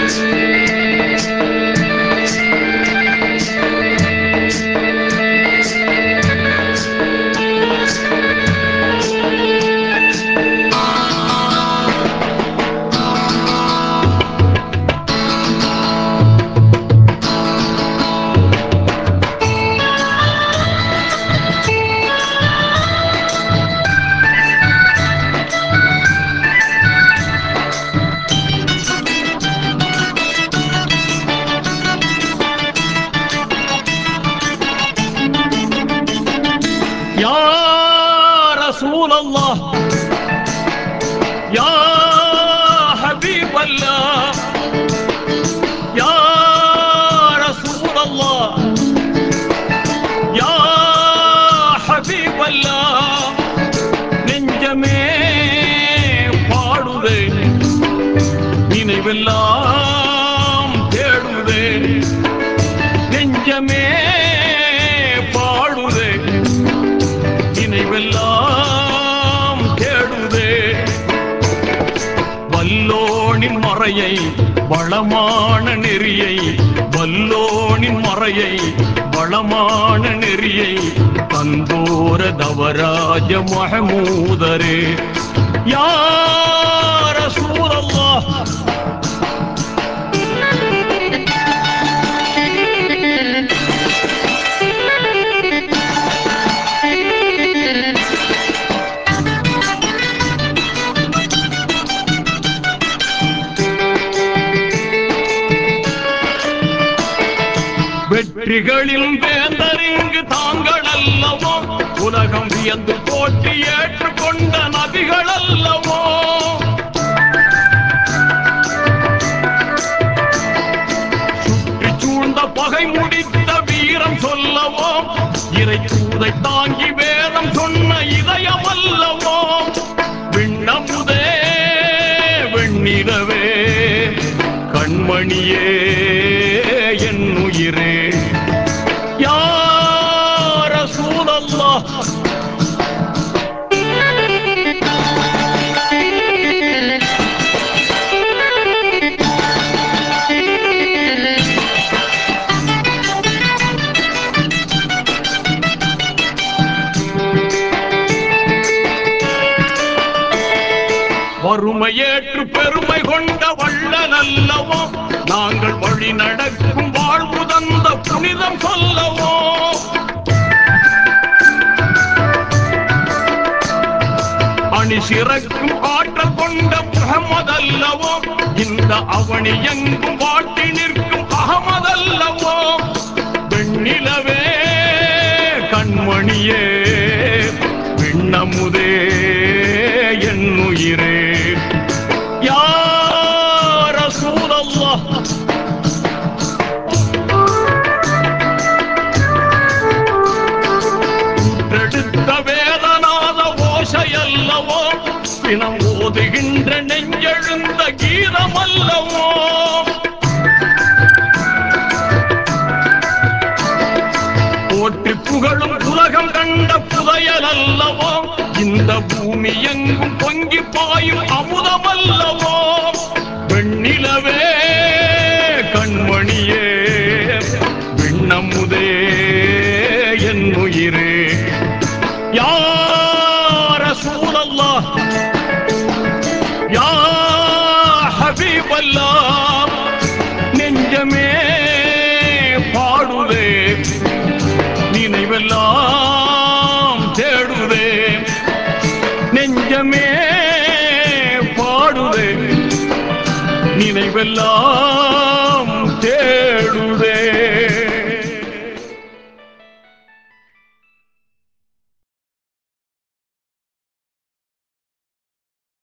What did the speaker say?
يا رسول الله يا حبيب الله يا رسول الله يا حبيب الله நெஞ்சமே பாடுதே நினைவெல்லாம் தேடுதே நெஞ்சமே பாடுதே நினைவெல்லாம் தேடுதே வல்லோனின் மறையை வளமான நெறியை வல்லோனின் மறையை வளமான நெறியை தந்தோர தவராஜ மஹமூதரே யார சூரல்லா வெற்றிகளின் வேந்தரிங்கு தாங்கள் அல்லவோ உலகம் வியந்து போற்றி ஏற்றுக்கொண்ட நபிகள் அல்லவோ சுற்றி சூழ்ந்த பகை முடித்த வீரம் சொல்லவோ இறை தூதை தாங்கி வேதம் சொன்ன இதயம் அல்லவோ விண்ணமுதே வெண்ணிலவே கண்மணியே என் உயிரே யார சூழல்லா வறுமையேற்று பெருமை கொண்ட வள்ளல் அல்லவோ நாங்கள் வழி நடக்கும் வாழ்வு தந்த புனிதம் சொல்லவோ அணி சிறக்கும் ஆற்றல் கொண்ட முகமது அல்லவோ இந்த அவனி எங்கும் வாட்டி நிற்கும் அகமது அல்லவோ வெண்ணிலவே கண்மணியே விண்ணமுதே என் உயிரே யார சூழல்லா எடுத்த வேதநாத ஓசையல்லவோ தினம் ஓதுகின்ற நெஞ்செழுந்த கீதம் அல்லவோ போற்றி புகழும் உலகம் கண்ட புதையல் அல்லவோ இந்த பூமி எங்கும் பொங்கி பாயும் அமுதம் அல்லவோ வெண்ணிலவே கண்மணியே விண்ணமுதே என் உயிரே யார சூழல்லா யா ஹபீபல்லா நெஞ்சமே பாடுதே நினைவெல்லாம் தேடுதே நெஞ்சமே பாடுதே நினைவெல்லாம்